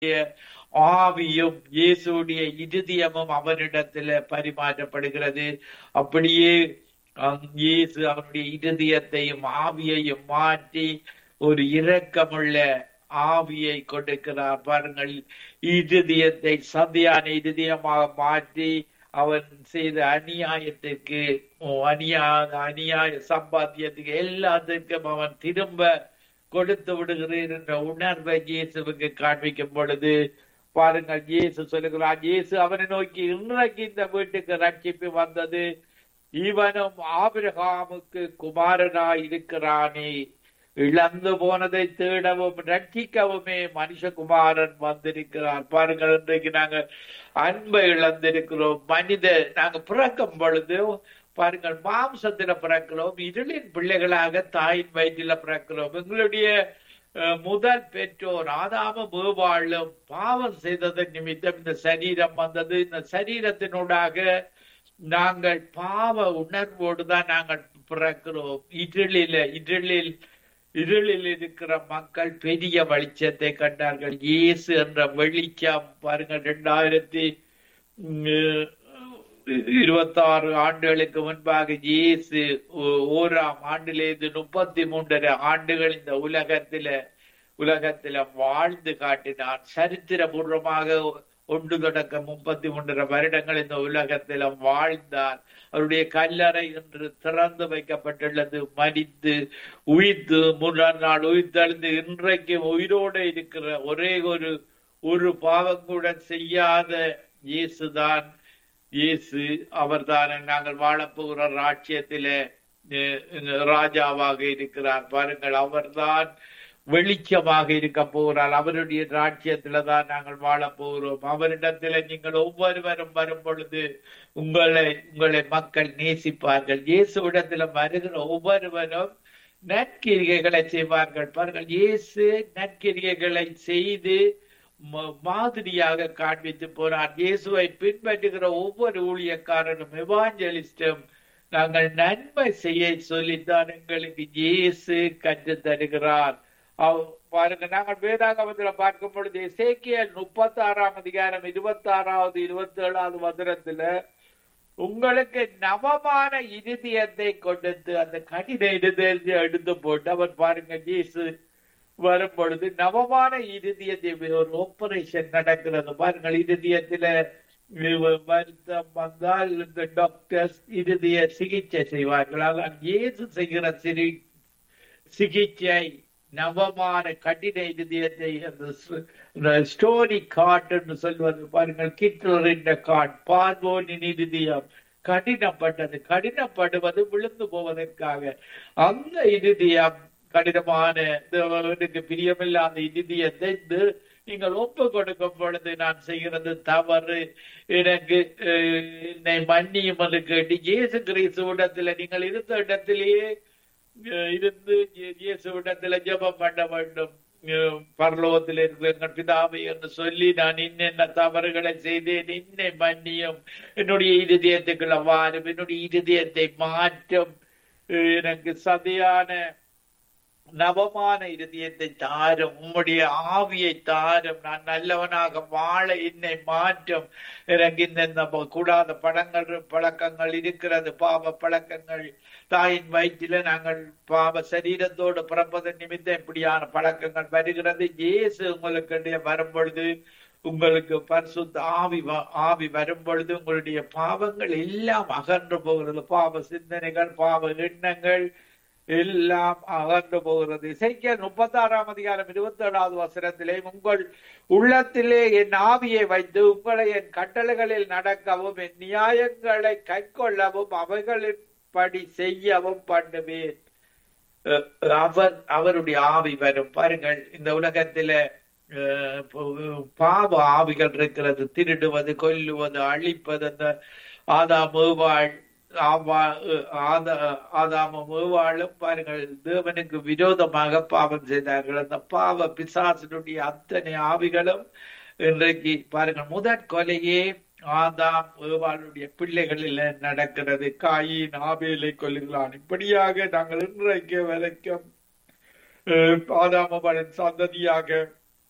ஆவியும் இயேசுடைய இருதயமும் அவனிடத்துல பரிமாற்றப்படுகிறது அப்படியே அம், இயேசு அவனுடைய இருதயத்தையும் ஆவியையும் மாற்றி ஒரு இரக்கமுள்ள ஆவியை கொடுக்கிறார் பாருங்கள் இருதயத்தை சந்தியான இருதயமாக மாற்றி அவன் செய்த அநியாயத்திற்கு ஓ, அநியாய அநியாய சம்பாத்தியத்துக்கு எல்லாத்துக்கும் அவன் திரும்ப கொடுத்து விடுகிறேன் என்ற உணர்வை இயேசுவுக்கு காண்பிக்கும் பொழுது பாருங்கள் இயேசு சொல்லுகிறார் இயேசு அவனை நோக்கி இன்றைக்கு இந்த வீட்டுக்கு ரட்சிப்பு வந்தது இவனும் ஆபிரகாமுக்கு குமாரனாய் இருக்கிறானே இழந்து போனதை தேடவும் ரட்சிக்கவுமே மனுஷகுமாரன் வந்திருக்கிறார் பாருங்கள் இன்றைக்கு நாங்க அன்பை இழந்திருக்கிறோம் மனித நாங்க பிறக்கும் பொழுது பாருங்கள் மாம்சத்துல பிறக்கிறோம் இருளின் பிள்ளைகளாக தாயின் வயிற்றில பிறக்கிறோம் எங்களுடைய அஹ், முதல் பெற்றோர் ஆதாம மேவாளும் பாவம் செய்ததன் நிமித்தம் இந்த சரீரம் வந்தது இந்த சரீரத்தினூடாக நாங்கள் பாவ உணர்வோடு தான் நாங்கள் பிறக்கிறோம் இருளில இருளில் இருளில் இருக்கிற மக்கள் பெரிய வெளிச்சத்தை கண்டார்கள் இயேசு என்ற வெளிச்சம் பாருங்கள் இரண்டாயிரத்தி இருபத்தாறு ஆண்டுகளுக்கு முன்பாக இயேசு ஓ- ஓராம் ஆண்டிலிருந்து முப்பத்தி மூன்றரை ஆண்டுகள் இந்த உலகத்தில உலகத்தில வாழ்ந்து காட்டினார் சரித்திரபூர்வமாக ஒன்று தொடக்க முப்பத்தி மூன்றரை வருடங்கள் இந்த உலகத்தில வாழ்ந்தார் அவருடைய கல்லறை இன்று திறந்து வைக்கப்பட்டுள்ளது மடித்து உயிர்த்து மூன்றாம் நாள் உயிர்த்தெழுந்து இன்றைக்கு உயிரோடு இருக்கிற ஒரே ஒரு ஒரு பாவம் கூட செய்யாத இயேசுதான் இயேசு அவர்தான் நாங்கள் வாழப்போகிற ராட்சியத்திலே அஹ், ராஜாவாக இருக்கிறார் பாருங்கள் அவர்தான் வெளிச்சமாக இருக்க போகிறார் அவருடைய ராட்சியத்துல தான் நாங்கள் வாழப் போகிறோம் அவரிடத்துல நீங்கள் ஒவ்வொருவரும் வரும் பொழுது உங்களை உங்களை மக்கள் நேசிப்பார்கள் இயேசுவிடத்துல வருகிற ஒவ்வொருவரும் நற்கிரிகைகளை செய்வார்கள் பாருங்கள் இயேசு நற்கிரிகைகளை செய்து ம- மாதிரியாக காண்பித்து போனார் இயேசுவை பின்பற்றுகிற ஒவ்வொரு ஊழியக்காரனும் எவாஞ்சலிஸ்டும் நாங்கள் நன்மை செய்ய சொல்லித்தான் எங்களுக்கு இயேசு கற்றுத் தருகிறார் அவ- பாருங்க நாங்கள் வேதாகமத்துல பார்க்கும் பொழுது எசேக்கியல் முப்பத்தி ஆறாம் அதிகாரம் இருபத்தி ஆறாவது இருபத்தி ஏழாவது வசனத்துல உங்களுக்கு நவமான இருதயத்தை கொடுத்து அந்த கடித இருதயத்தை எடுத்து போட்டு அவர் பாருங்க இயேசு வரும் பொழுது நவமான இருதயத்தை ஒரு ஆபரேஷன் நடக்கிறது பாருங்கள் இருதயத்துல வ- வருத்தம் வந்தால் இந்த டாக்டர்ஸ் இருதய சிகிச்சை செய்வார்கள் ஆனால் இயேசு செய்கிற சிரி சிகிச்சை நவமான கடின இருதயத்தை அந்த ஸ்டோரி காட் என்று சொல்வது பாருங்கள் கிட்லரின் காட் பார்வோனின் இருதயம் கடினப்பட்டது கடினப்படுவது விழுந்து போவதற்காக அந்த இருதயம் கடினமான தேவனுக்கு பிரியமில்லாத இருதயத்தை இந்த- நீங்கள் ஒப்பு கொடுக்கும் பொழுது நான் செய்கிறது தவறு எனக்கு அஹ், என்னை மன்னியும் என்று கேட்டு இயேசு கிறிஸ்து இடத்துல நீங்கள் இருந்த இடத்திலேயே அஹ், இருந்து இயே- இயேசுவிடத்துல ஜெபம் பண்ண வேண்டும் அஹ், பரலோகத்தில் இருக்கிற எங்கள் பிதாவை என்று சொல்லி நான் இன்னென்ன தவறுகளை செய்தேன் இன்னை மன்னியும் என்னுடைய இருதயத்துக்குள்ள வாரும் என்னுடைய இருதயத்தை மாற்றும் அஹ், எனக்கு சதையான நவமான இருதயத்தை தாரும் உம்முடைய ஆவியை தாரும் நான் நல்லவனாக வாழ என்னை மாற்றும் எனக்கு இந்த இந்த ப- கூடாத படங்கள் பழக்கங்கள் இருக்கிறது பாவ பழக்கங்கள் தாயின் வயிற்றில நாங்கள் பாவ சரீரத்தோடு பிறப்பதன் நிமித்தம் இப்படியான பழக்கங்கள் வருகிறது இயேசு உங்களுக்கு இடையே வரும் பொழுது உங்களுக்கு பரிசுத்த ஆவி வ- ஆவி வரும் பொழுது உங்களுடைய பாவங்கள் எல்லாம் அகன்று போகிறது பாவ சிந்தனைகள் பாவ எண்ணங்கள் எல்லாம் அகன்று போகிறது இசைக்கியல் முப்பத்தி ஆறாம் அதிகாரம் இருபத்தி ஏழாவது வசனத்திலே உங்கள் உள்ளத்திலே என் ஆவியை வைத்து உங்களை என் கட்டளைகளில் நடக்கவும் என் நியாயங்களை கைக்கொள்ளவும் அவைகளின்படி செய்யவும் பண்ணுவேன் அஹ் அவர் அவருடைய ஆவி வரும் பாருங்கள் இந்த உலகத்தில அஹ், ப- பாவ ஆவிகள் இருக்கிறது திருடுவது கொல்லுவது அழிப்பது அந்த ஆதாம் ஏவாள் ஆவா ஆதா ஆதாமும் ஏவாளும் பாருங்கள் தேவனுக்கு விரோதமாக பாவம் செய்தார்கள் அந்த பாவ பிசாசினுடைய அத்தனை ஆவிகளும் இன்றைக்கு பாருங்கள் முதற் கொலையே ஆதாம் ஏவாளுடைய பிள்ளைகளில் நடக்கிறது காயின் ஆபேலை கொல்லுகிறான் இப்படியாக நாங்கள் இன்றைக்கு வரைக்கும் அஹ், ஆதாம் ஏவாளின் சந்ததியாக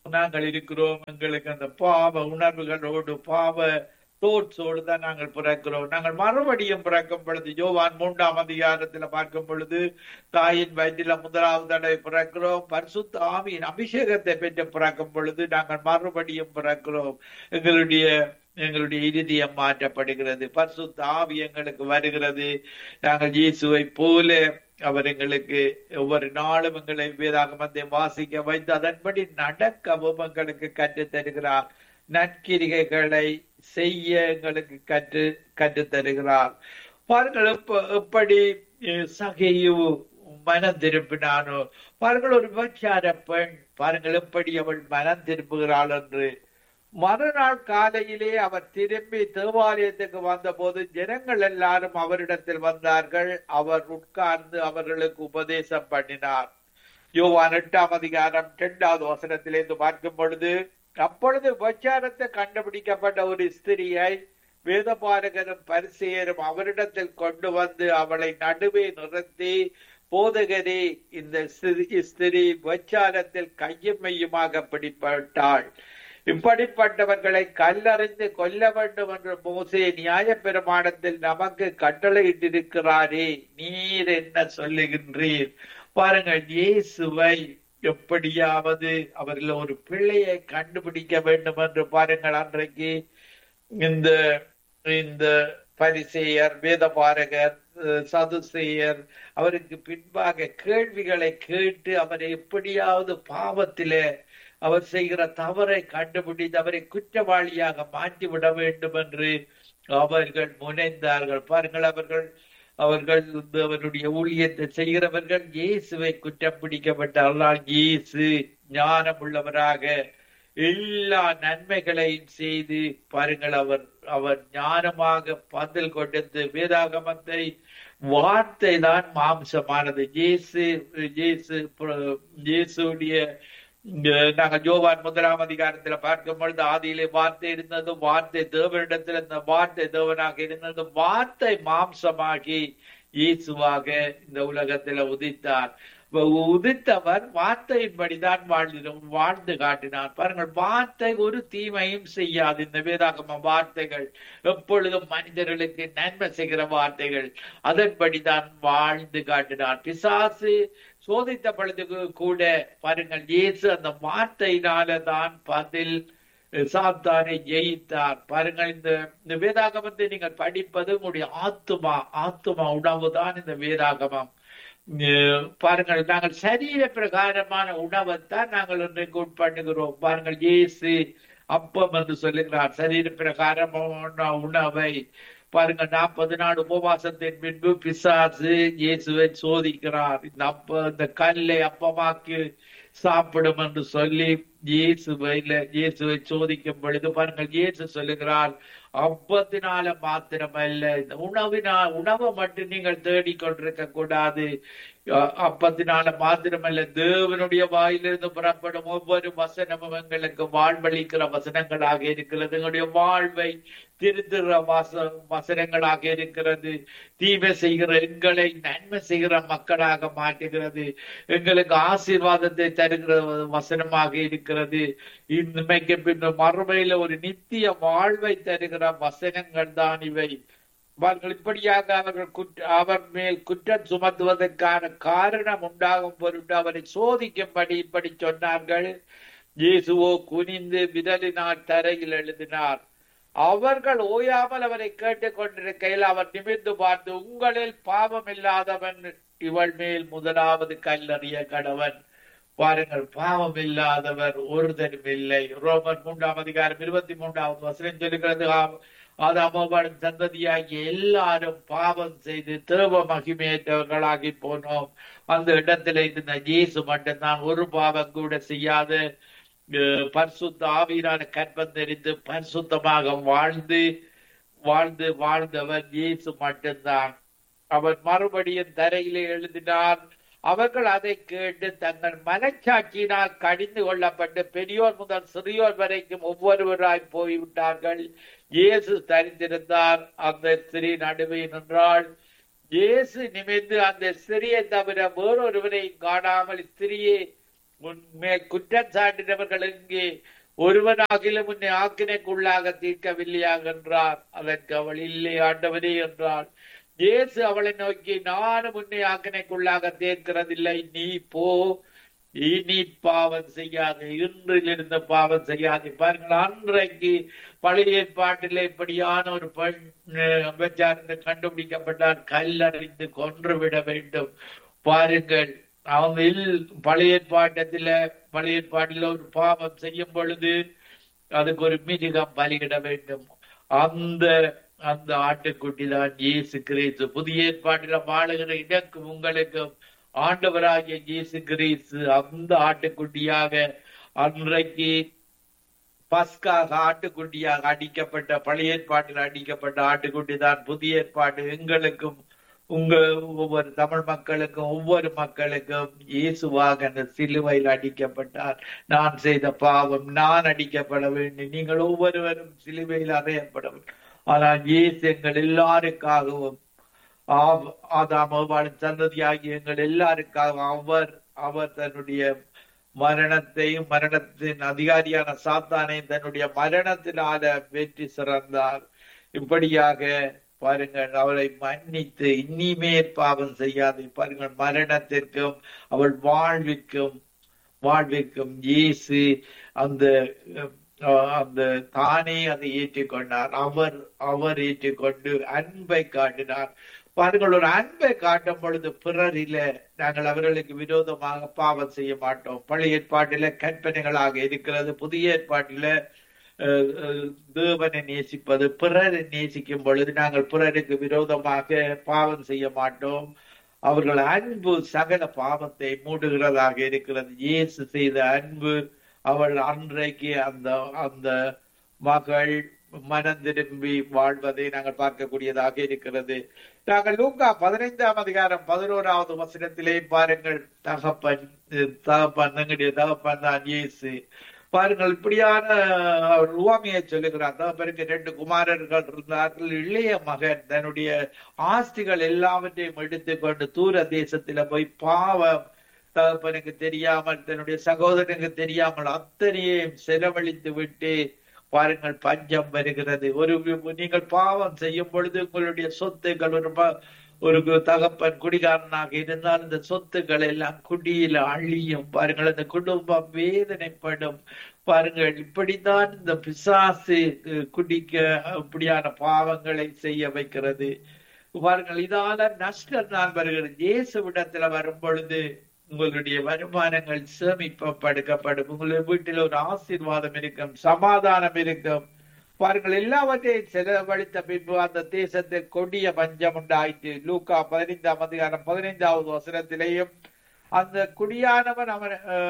நாங்கள் இருக்கிறோம் எங்களுக்கு அந்த பாவ உணர்வுகளோடு பாவ தோட்ஸோடு தான் நாங்கள் பிறக்கிறோம் நாங்கள் மறுபடியும் பிறக்கும் பொழுது யோவான் மூன்றாம் அதிகாரத்துல பார்க்கும் பொழுது தாயின் வயிற்றில முதலாவது தடவை பிறக்கிறோம் பரிசுத்த ஆவியின் அபிஷேகத்தை பெற்று பிறக்கும் பொழுது நாங்கள் மறுபடியும் பிறக்கிறோம் எங்களுடைய எங்களுடைய இருதயம் மாற்றப்படுகிறது பரிசுத்த ஆவி எங்களுக்கு வருகிறது நாங்கள் இயேசுவை போல அவர் எங்களுக்கு ஒவ்வொரு நாளும் எங்களை வேதாகமத்தை வாசிக்க வைத்து அதன்படி நடக்கவும் எங்களுக்கு கற்றுத் தருகிறார் நற்கிரிகைகளை செய்ய எங்களுக்கு கற்று கற்றுத் தருகிறார் பாருங்கள் எப்ப எப்படி அஹ், சகையு மனம் திருப்பினானோ பாருங்கள் ஒரு விபச்சார பெண் பாருங்கள் எப்படி அவள் மனம் திருப்புகிறாள் என்று மறுநாள் காலையிலே அவர் திரும்பி தேவாலயத்துக்கு வந்தபோது ஜனங்கள் எல்லாரும் அவரிடத்தில் வந்தார்கள் அவர் உட்கார்ந்து அவர்களுக்கு உபதேசம் பண்ணினார் யோவான் எட்டாம் அதிகாரம் இரண்டாவது வசனத்திலிருந்து பார்க்கும் பொழுது அப்பொழுது விபச்சாரத்தை கண்டுபிடிக்கப்பட்ட ஒரு ஸ்திரியை வேதபாரகரும் பரிசெயரும் அவரிடத்தில் கொண்டு வந்து அவளை நடுவே நிறுத்தி போதகரே இந்த ஸ்திரி- ஸ்திரீ விபச்சாரத்தில் கையும் மையுமாக பிடிப்பட்டாள் இப்படிப்பட்டவர்களை கல்லறிந்து கொல்ல வேண்டும் என்று மோசே நியாய பிரமாணத்தில் நமக்கு கட்டளையிட்டிருக்கிறாரே நீர் என்ன சொல்லுகின்றீர் பாருங்கள் இயேசுவை எப்படியாவது அவர்கள் ஒரு பிள்ளையை கண்டுபிடிக்க வேண்டும் என்று பாருங்கள் அன்றைக்கு இந்த இந்த பரிசேயர் வேதபாரகர் அஹ், சதுசேயர் அவருக்கு பின்பாக கேள்விகளை கேட்டு அவரை எப்படியாவது பாவத்திலே அவர் செய்கிற தவறை கண்டுபிடித்து அவரை குற்றவாளியாக மாற்றிவிட வேண்டும் என்று அவர்கள் முனைந்தார்கள் பாருங்கள் அவர்கள் அவர்கள் வந்து அவருடைய ஊழியத்தை செய்கிறவர்கள் இயேசுவை குற்றம் பிடிக்கப்பட்டார்கள் இயேசு ஞானம் உள்ளவராக எல்லா நன்மைகளையும் செய்து பாருங்கள் அவர் அவர் ஞானமாக பதில் கொடுத்து வேதாகமத்தை வார்த்தை தான் மாம்சமானது இயேசு இயேசு பிர- இயேசுடைய இங்க நாங்க ஜோவான் முதலாம் அதிகாரத்துல பார்க்கும் பொழுது ஆதியிலே வார்த்தை இருந்தது வார்த்தை தேவனிடத்தில் இந்த வார்த்தை தேவனாக இருந்தது வார்த்தை மாம்சமாகி இயேசுவாக இந்த உலகத்துல உதித்தார் இப்ப உதித்தவர் வார்த்தையின்படிதான் வாழ்ந்து வாழ்ந்து காட்டினார் பாருங்கள் வார்த்தை ஒரு தீமையும் செய்யாது இந்த வேதாகம வார்த்தைகள் எப்பொழுதும் மனிதர்களுக்கு நன்மை செய்கிற வார்த்தைகள் அதன்படிதான் வாழ்ந்து காட்டினார் பிசாசு சோதித்த பொழுது கூட பாருங்கள் இயேசு அந்த வார்த்தையினால தான் பதில் சாத்தானை ஜெயித்தார் பாருங்கள் இந்த இந்த வேதாகமத்தை நீங்கள் படிப்பது உங்களுடைய ஆத்துமா ஆத்துமா உணவு தான் இந்த வேதாகமம் அஹ் பாருங்கள் நாங்கள் சரீர பிரகாரமான உணவைத்தான் நாங்கள் இன்றைக்கு உட்பண்ணுகிறோம் பாருங்கள் இயேசு அப்பம் என்று சொல்லுகிறார் சரீர பிரகாரமான உணவை பாருங்க நாற்பது நாள் உபவாசத்தின் பின்பு பிசாசு இயேசுவை சோதிக்கிறார் இந்த அப்ப இந்த கல்லை அப்பமாக்கி சாப்பிடும் என்று சொல்லி இயேசுவை இயேசுவை சோதிக்கும் பொழுது பாருங்கள் இயேசு சொல்லுகிறார் அப்பத்தினால மாத்திரமல்ல இந்த உணவினால் உணவை மட்டும் நீங்கள் தேடிக்கொண்டிருக்க கூடாது அ- அப்பத்தினால மாத்திரமல்ல தேவனுடைய வாயிலிருந்து புறப்படும் ஒவ்வொரு வசனமும் எங்களுக்கு வாழ்வளிக்கிற வசனங்களாக இருக்கிறது எங்களுடைய வாழ்வை திருத்துற வாச வசனங்களாக இருக்கிறது தீமை செய்கிற எங்களை நன்மை செய்கிற மக்களாக மாற்றுகிறது எங்களுக்கு ஆசீர்வாதத்தை தருகிற வசனமாக இருக்கிறது இன்மைக்கு பின் மறுமையில ஒரு நித்திய வாழ்வை தருகிற வசனங்கள் தான் இவை அவர்கள் இப்படியாக அவர்கள் குற்ற அவர் மேல் குற்றம் சுமத்துவதற்கான காரணம் உண்டாகும் பொருட்டு அவரை சோதிக்கும்படி இப்படி சொன்னார்கள் இயேசுவோ குனிந்து விரலினால் தரையில் எழுதினார் அவர்கள் ஓயாமல் அவரை கேட்டுக் கொண்டிருக்கையில் அவர் நிமிர்ந்து பார்த்து உங்களில் பாவம் இல்லாதவன் இவள் மேல் முதலாவது கல்லறிய கடவன் பாருங்கள் பாவம் இல்லாதவர் ஒருதரும் இல்லை ரோமர் மூன்றாம் அதிகாரம் இருபத்தி மூன்றாவது வசனம் சொல்லுகிறது ஆம், ஆதாமோபான் சந்ததியாகிய எல்லாரும் பாவம் செய்து தேவ மகிமையற்றவர்களாகி போனோம் அந்த இடத்துல இருந்த இயேசு மட்டும்தான் ஒரு பாவம் கூட செய்யாத அஹ், பரிசுத்த ஆவியினால கற்பம் தெரிந்து பரிசுத்தமாக வாழ்ந்து வாழ்ந்து வாழ்ந்தவர் இயேசு மட்டும்தான் அவர் மறுபடியும் தரையிலே எழுதினார் அவர்கள் அதை கேட்டு தங்கள் மனச்சாட்சியினால் கடிந்து கொள்ளப்பட்டு பெரியோர் முதல் சிறியோர் வரைக்கும் ஒவ்வொருவராய் போய்விட்டார்கள் இயேசு தரித்திருந்தார் அந்த ஸ்திரீ நடுவே நின்றாள் இயேசு நிமிர்ந்து அந்த ஸ்திரியை தவிர வேறொருவரை காணாமல் ஸ்திரியே உன்மே குற்றம் சாட்டினவர்கள் எங்கே ஒருவனாகிலும் உன்னை ஆக்கினைக்குள்ளாக தீர்க்கவில்லையாக என்றார் அதற்கு அவள் இல்லை ஆண்டவரே என்றாள் இயேசு அவளை நோக்கி நானும் உன்னை ஆக்கினைக்குள்ளாக தீர்க்கிறதில்லை நீ போ இனி பாவம் செய்யாது இன்றிலிருந்து பாவம் செய்யாது பாருங்கள் அன்றைக்கு பழைய ஏற்பாட்டில் இப்படியான ஒரு பெண் விபச்சாரத்தை கண்டுபிடிக்கப்பட்டால் கல்லறிந்து கொன்றுவிட வேண்டும் பாருங்கள் அவங்க பழைய ஏற்பாட்டத்துல பழைய ஏற்பாட்டில் ஒரு பாவம் செய்யும் பொழுது அதுக்கு ஒரு மிருகம் பலியிட வேண்டும் அந்த அந்த ஆட்டுக்குட்டி தான் இயேசு கிறிஸ்து புதிய ஏற்பாட்டில வாழுகிற இடக்கும் உங்களுக்கும் ஆண்டவராகிய இயேசு கிறிஸ்து அந்த ஆட்டுக்குட்டியாக அன்றைக்கு பஸ்காக ஆட்டுக்குட்டியாக அடிக்கப்பட்ட பழைய ஏற்பாட்டில் அடிக்கப்பட்ட ஆட்டுக்குட்டி தான் புதிய ஏற்பாடு எங்களுக்கும் உங்க ஒவ்வொரு தமிழ் மக்களுக்கும் ஒவ்வொரு மக்களுக்கும் இயேசுவாக அந்த சிலுவையில் அடிக்கப்பட்டார் நான் செய்த பாவம் நான் அடிக்கப்பட வேண்டும் நீங்கள் ஒவ்வொருவரும் சிலுவையில் அறையப்பட வேண்டும் ஆனால் இயேசு எங்கள் எல்லாருக்காகவும் ஆதாம் சந்ததியாகிய எங்கள் எல்லாருக்காக அவர் அவர் தன்னுடைய மரணத்தையும் மரணத்தின் அதிகாரியான சாத்தானையும் தன்னுடைய மரணத்தினால வெற்றி சிறந்தார் இப்படியாக பாருங்கள் அவளை மன்னித்து இனிமேல் பாவம் செய்யாது பாருங்கள் மரணத்திற்கும் அவள் வாழ்விற்கும் வாழ்விற்கும் இயேசு அந்த அந்த தானே அதை ஏற்றுக்கொண்டார் அவர் அவர் ஏற்றுக்கொண்டு அன்பை காட்டினார் பாருங்கள் ஒரு அன்பை காட்டும் பொழுது பிறரில நாங்கள் அவர்களுக்கு விரோதமாக பாவம் செய்ய மாட்டோம் பழைய ஏற்பாட்டில கற்பனைகளாக இருக்கிறது புதிய ஏற்பாட்டில தேவனை நேசிப்பது பிறரை நேசிக்கும் பொழுது நாங்கள் பிறருக்கு விரோதமாக பாவம் செய்ய மாட்டோம் அவர்கள் அன்பு சகல பாவத்தை மூடுகிறதாக இருக்கிறது இயேசு செய்த அன்பு அவள் அன்றைக்கு அந்த அந்த மகள் மனம் திரும்பி வாழ்வதை நாங்கள் பார்க்கக்கூடியதாக இருக்கிறது நாங்கள் லூக்கா பதினைந்தாம் அதிகாரம் பதினோராவது வசனத்திலே பாருங்கள் தகப்பன் தகப்பன் எங்களுடைய தகப்பன் தான் இயேசு பாருங்கள் இப்படியான உவமையை சொல்லுகிறார் தகப்பனுக்கு ரெண்டு குமாரர்கள் இருந்தார்கள் இளைய மகன் தன்னுடைய ஆஸ்திகள் எல்லாவற்றையும் எடுத்துக்கொண்டு தூர தேசத்துல போய் பாவம் தகப்பனுக்கு தெரியாமல் தன்னுடைய சகோதரனுக்கு தெரியாமல் அத்தனையும் செலவழித்து விட்டு பாருங்கள் பஞ்சம் வருகிறது ஒரு நீங்கள் பாவம் செய்யும் பொழுது உங்களுடைய சொத்துக்கள் ஒரு ஒரு தகப்பன் குடிகாரனாக இருந்தால் இந்த சொத்துக்கள் எல்லாம் குடியில அழியும் பாருங்கள் அந்த குடும்பம் வேதனைப்படும் பாருங்கள் இப்படித்தான் இந்த பிசாசு குடிக்க இப்படியான பாவங்களை செய்ய வைக்கிறது பாருங்கள் இதால நஷ்டம் தான் வருகிறது இயேசுவிடத்துல வரும் பொழுது உங்களுடைய வருமானங்கள் சேமிப்பப்படுக்கப்படும் உங்களுடைய வீட்டில் ஒரு ஆசீர்வாதம் இருக்கும் சமாதானம் இருக்கும் பாருங்கள் எல்லாவற்றையும் செலவழித்த பின்பு அந்த தேசத்தில் கொடிய பஞ்சம் உண்டாயிற்று லூக்கா பதினைந்தாம் அதிகாரம் பதினைந்தாவது வசனத்திலேயும் அந்த குடியானவன் அவன்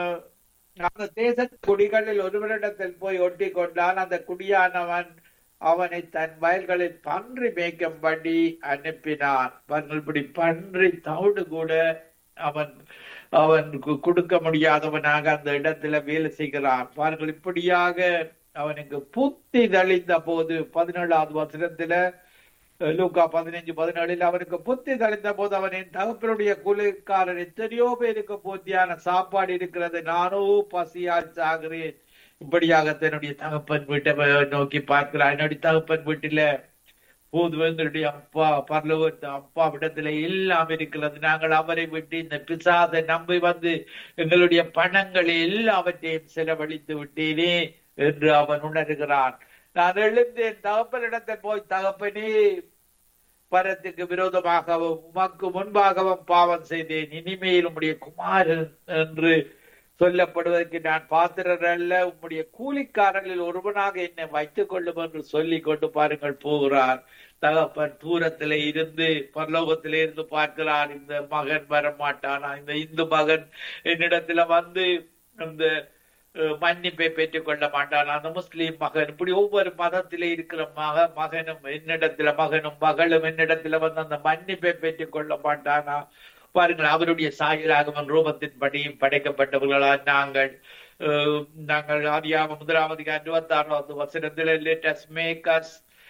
அந்த தேச குடிகளில் ஒருவரிடத்தில் போய் ஒட்டி கொண்டான் அந்த குடியானவன் அவனை தன் வயல்களில் பன்றி மேய்க்கும்படி அனுப்பினான் பாருங்கள் இப்படி பன்றி தவிடு கூட அவன் அவன் கொடுக்க முடியாதவனாக அந்த இடத்துல வேலை செய்கிறான் பாருங்கள் இப்படியாக அவனுக்கு புத்தி தெளிந்த போது பதினேழாவது வசனத்துல லூக்கா பதினைஞ்சு பதினேழில் அவனுக்கு புத்தி தெளிந்த போது அவனின் தகப்பனுடைய குளிர்காரன் எத்தனையோ பேருக்கு பூர்த்தியான சாப்பாடு இருக்கிறது நானோ பசியால் சாகிறேன் இப்படியாக தன்னுடைய தகப்பன் வீட்டை நோக்கி பார்க்கிறான் என்னுடைய தகப்பன் வீட்டில போது எங்களுடைய அப்பா பரலோகத்து அப்பா விடத்துல எல்லாம் இருக்கிறது நாங்கள் அவரை விட்டு இந்த பிசாதை நம்பி வந்து எங்களுடைய பணங்களை எல்லாவற்றையும் செலவழித்து விட்டேனே என்று அவன் உணர்கிறான் நான் எழுந்தேன் தகப்பனிடத்தில் போய் தகப்பனே பரத்துக்கு விரோதமாகவும் உமக்கு முன்பாகவும் பாவம் செய்தேன் இனிமேல் உம்முடைய குமாரன் என்று சொல்லப்படுவதற்கு நான் பாத்திரர் அல்ல உம்முடைய கூலிக்காரர்களில் ஒருவனாக என்னை வைத்துக் கொள்ளும் என்று சொல்லி கொண்டு பாருங்கள் போகிறார் தகப்பன் தூரத்திலே இருந்து பரலோகத்திலே இருந்து பார்க்கிறார் இந்த மகன் வர மாட்டானா இந்த இந்து மகன் என்னிடத்துல வந்து இந்த மன்னிப்பை பெற்றுக் கொள்ள மாட்டான் அந்த முஸ்லீம் மகன் இப்படி ஒவ்வொரு மதத்திலே இருக்கிற மக மகனும் என்னிடத்துல மகனும் மகளும் என்னிடத்துல வந்து அந்த மன்னிப்பை பெற்றுக் கொள்ள மாட்டானா பாருங்கள் அவருடைய சாயலாகவன் ரூபத்தின்படியும் படைக்கப்பட்டவர்களா நாங்கள் நாங்கள் ஆதியாக முதலாவது இருபத்தி ஆறாவது வசனத்தில் லேட்டஸ் மேக்கர்ஸ்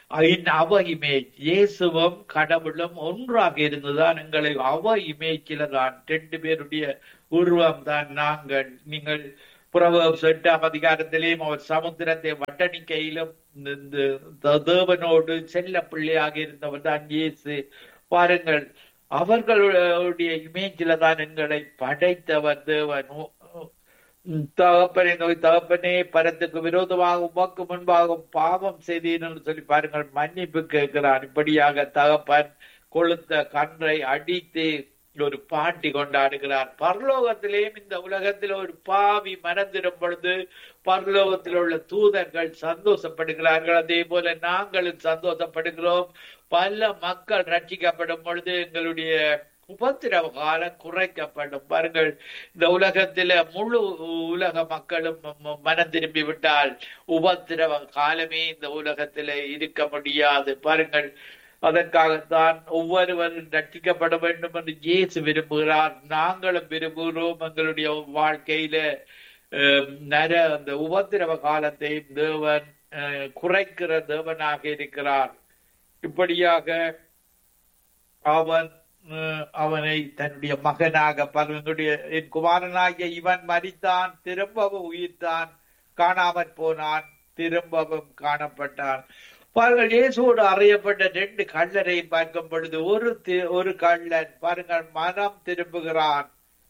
இன் அவ இமேஜ் இயேசுவும் கடவுளும் ஒன்றாக இருந்துதான் எங்களை அவ இமேஜில தான் ரெண்டு பேருடைய உருவம் தான் நாங்கள் நீங்கள் புறவம் எட்டாம் அதிகாரத்திலேயும் அவர் சமுத்திரத்தை வட்டணிக்கையிலும் இந்த தேவனோடு செல்ல பிள்ளையாக இருந்தவர் தான் இயேசு பாருங்கள் அவர்களுடைய இமேஜில தான் எங்களை படைத்தவர் தேவன் தகப்பனே நோய் தகப்பனே பரத்துக்கு விரோதமாக உமக்கு முன்பாக பாவம் செய்தேன் என்று சொல்லி பாருங்கள் மன்னிப்பு கேட்கிறான் இப்படியாக தகப்பன் கொளுத்த கன்றை அடித்து ஒரு பாட்டி கொண்டாடுகிறார் பரலோகத்திலேயும் இந்த உலகத்தில் ஒரு பாவி மறந்திடும் பொழுது பரலோகத்தில் உள்ள தூதர்கள் சந்தோஷப்படுகிறார்கள் அதே போல நாங்களும் சந்தோஷப்படுகிறோம் பல மக்கள் ரட்சிக்கப்படும் பொழுது எங்களுடைய உபத்திரவ காலம் குறைக்கப்படும் பாருங்கள் இந்த உலகத்தில முழு உலக மக்களும் மனம் திரும்பி விட்டால் உபத்திரவ காலமே இந்த உலகத்தில இருக்க முடியாது பாருங்கள் அதற்காகத்தான் ஒவ்வொருவரும் ரட்சிக்கப்பட வேண்டும் என்று இயேசு விரும்புகிறார் நாங்களும் விரும்புகிறோம் எங்களுடைய வாழ்க்கையில நர அந்த உபத்திரவ காலத்தை தேவன் குறைக்கிற தேவனாக இருக்கிறார் இப்படியாக அவன் அவனை தன்னுடைய மகனாக பருவனுடைய என் குமாரனாகிய இவன் மறித்தான் திரும்பவும் உயிர்த்தான் காணாமற் போனான் திரும்பவும் காணப்பட்டான் பாருங்கள் இயேசுவோடு அறையப்பட்ட ரெண்டு கள்ளரை பார்க்கும் பொழுது ஒரு ஒரு கள்ளன் பாருங்கள் மனம் திரும்புகிறான்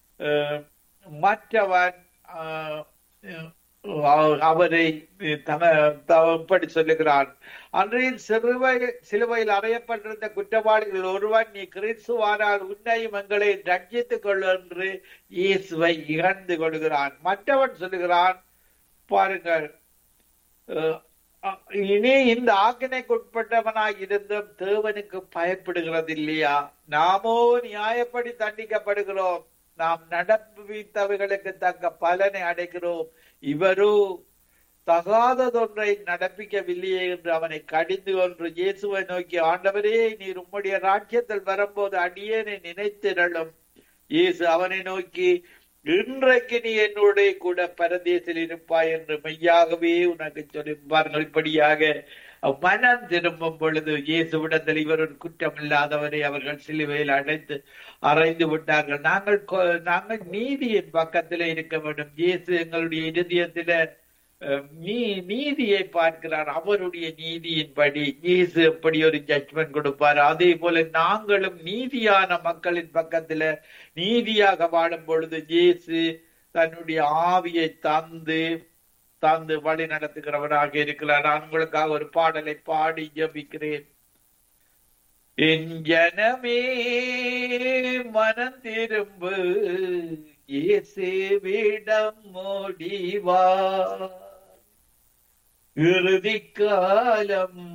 மற்றவன் அவரை எப்படி சொல்லுகிறான் அன்றைய சிறுவை சிலுவையில் அறையப்பட்டிருந்த குற்றவாளிகள் ஒருவன் நீ கிறிஸ்துவானால் உன்னையும் எங்களை ரட்சித்துக் கொள்ளு என்று இயேசுவை இகழ்ந்து கொள்கிறான் மற்றவன் சொல்லுகிறான் பாருங்கள் இனி இந்த ஆக்கினைக்கு உட்பட்டவனாய் இருந்தும் தேவனுக்கு பயப்படுகிறது இல்லையா நாமோ நியாயப்படி தண்டிக்கப்படுகிறோம் நாம் நடப்பித்தவைகளுக்கு தக்க பலனை அடைகிறோம் இவரோ தகாததொன்றை நடப்பிக்கவில்லையே என்று அவனை கடிந்து கொன்று இயேசுவை நோக்கி ஆண்டவரே நீர் உம்முடைய ராஜ்யத்தில் வரும்போது அடியேனை நினைத்திரளும் இயேசு அவனை நோக்கி இன்றைக்கு நீ என்னுடைய கூட பரதேசில் இருப்பாய் என்று மெய்யாகவே உனக்கு சொல்லிப்பார்கள் இப்படியாக மனம் திரும்பும் பொழுது இயேசுவிடத்தில் இவர் ஒரு குற்றம் இல்லாதவரை அவர்கள் சிலுவையில் அடைத்து அறைந்து விட்டார்கள் நாங்கள் நாங்கள் நீதியின் பக்கத்துல இருக்க வேண்டும் இயேசு எங்களுடைய இருதயத்தில நீ நீதியை பார்க்கிறார் அவருடைய நீதியின்படி இயேசு எப்படி ஒரு ஜட்மெண்ட் கொடுப்பார் அதே போல நாங்களும் நீதியான மக்களின் பக்கத்துல நீதியாக வாழும் பொழுது இயேசு தன்னுடைய ஆவியை தந்து தந்து வழி நடத்துகிறவராக இருக்கிறார் நான் உங்களுக்காக ஒரு பாடலை பாடி ஜபிக்கிறேன் என் ஜனமே மனம் திரும்பு இயேசுவிடம் முடிவா இறுதி காலம்